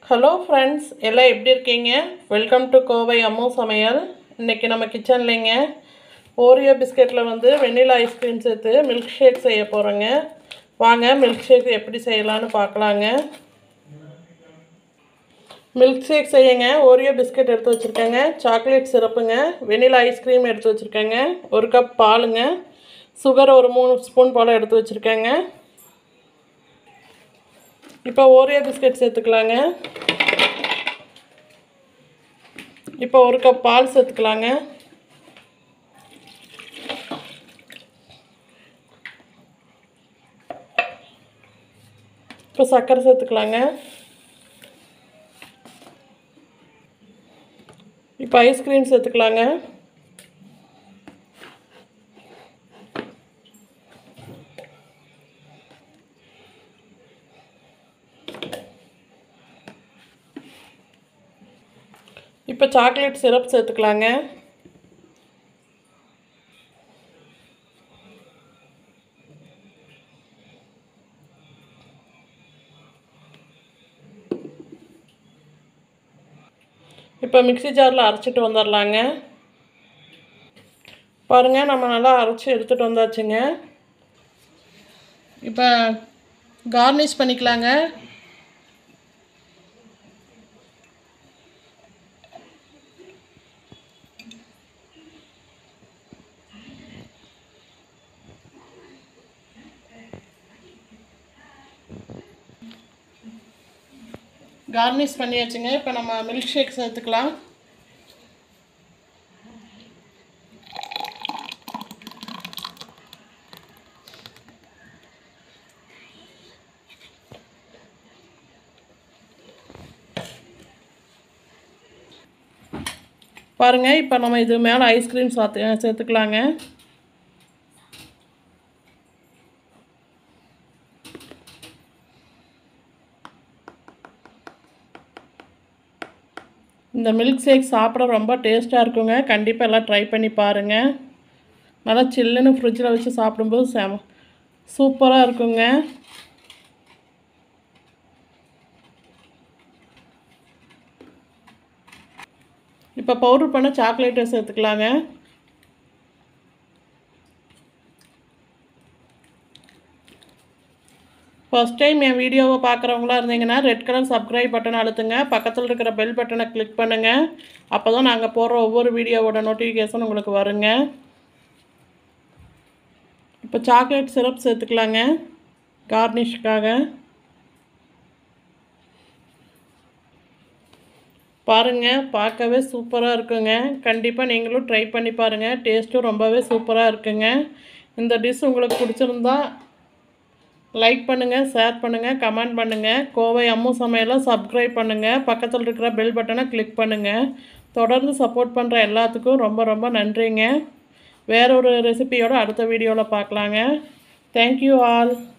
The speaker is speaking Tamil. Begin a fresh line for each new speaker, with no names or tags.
ஹலோ ஃப்ரெண்ட்ஸ் எல்லாம் எப்படி இருக்கீங்க வெல்கம் டு கோவை அம்மு சமையல் இன்றைக்கி நம்ம கிச்சன்லேங்க ஓரியோ பிஸ்கெட்டில் வந்து வெண்ணிலா ஐஸ்கிரீம் சேர்த்து மில்க் ஷேக் செய்ய போகிறோங்க வாங்க மில்க் ஷேக் எப்படி செய்யலான்னு பார்க்கலாங்க மில்க் ஷேக் செய்யுங்க ஓரியோ பிஸ்கெட் எடுத்து வச்சுருக்கேங்க சாக்லேட் சிரப்புங்க வெண்ணிலா ஐஸ்கிரீம் எடுத்து வச்சுருக்கேங்க ஒரு கப் பாலுங்க சுகர் ஒரு மூணு ஸ்பூன் போல் எடுத்து வச்சுருக்கேங்க இப்போ ஓரியோ பிஸ்கெட் சேர்த்துக்கலாங்க இப்போ ஒரு கப் பால் சேர்த்துக்கலாங்க இப்போ சர்க்கரை சேர்த்துக்கலாங்க இப்போ ஐஸ்கிரீம் சேர்த்துக்கலாங்க இப்போ சாக்லேட் சிரப் சேர்த்துக்கலாங்க இப்போ மிக்ஸி ஜாரில் அரைச்சிட்டு வந்துடலாங்க பாருங்கள் நம்ம நல்லா அரைச்சி எடுத்துகிட்டு வந்தாச்சுங்க இப்போ கார்னிஷ் பண்ணிக்கலாங்க கார்னிஷ் பண்ணியாச்சுங்க இப்போ நம்ம மில்க் ஷேக் சேர்த்துக்கலாம் பாருங்கள் இப்போ நம்ம இது மேலே ஐஸ்கிரீம் சாத்து சேர்த்துக்கலாங்க இந்த மில்க் ஷேக் சாப்பிட ரொம்ப டேஸ்ட்டாக இருக்குங்க கண்டிப்பாக எல்லாம் ட்ரை பண்ணி பாருங்கள் நல்லா சில்லுன்னு ஃப்ரிட்ஜில் வச்சு சாப்பிடும்போது செம சூப்பராக இருக்குங்க இப்போ பவுட்ரு பண்ண சாக்லேட்டை சேர்த்துக்கலாங்க ஃபஸ்ட் டைம் என் வீடியோவை பார்க்குறவங்களா இருந்தீங்கன்னா ரெட் கலர் சப்ஸ்கிரைப் பட்டன் அழுத்துங்க பக்கத்தில் இருக்கிற பெல் பட்டனை கிளிக் பண்ணுங்கள் அப்போ தான் நாங்கள் போடுற ஒவ்வொரு வீடியோவோட நோட்டிஃபிகேஷன் உங்களுக்கு வருங்க இப்போ சாக்லேட் சிரப் சேர்த்துக்கலாங்க கார்னிஷ்க்காக பாருங்கள் பார்க்கவே சூப்பராக இருக்குங்க கண்டிப்பாக நீங்களும் ட்ரை பண்ணி பாருங்கள் டேஸ்ட்டும் ரொம்பவே சூப்பராக இருக்குங்க இந்த டிஷ் உங்களுக்கு பிடிச்சிருந்தா லைக் பண்ணுங்கள் ஷேர் பண்ணுங்கள் கமெண்ட் பண்ணுங்கள் கோவை அம்மு சமையலை சப்ஸ்கிரைப் பண்ணுங்கள் பக்கத்தில் இருக்கிற பெல் பட்டனை கிளிக் பண்ணுங்கள் தொடர்ந்து சப்போர்ட் பண்ணுற எல்லாத்துக்கும் ரொம்ப ரொம்ப நன்றிங்க வேற ஒரு ரெசிபியோட அடுத்த வீடியோவில் பார்க்கலாங்க தேங்க்யூ ஆல்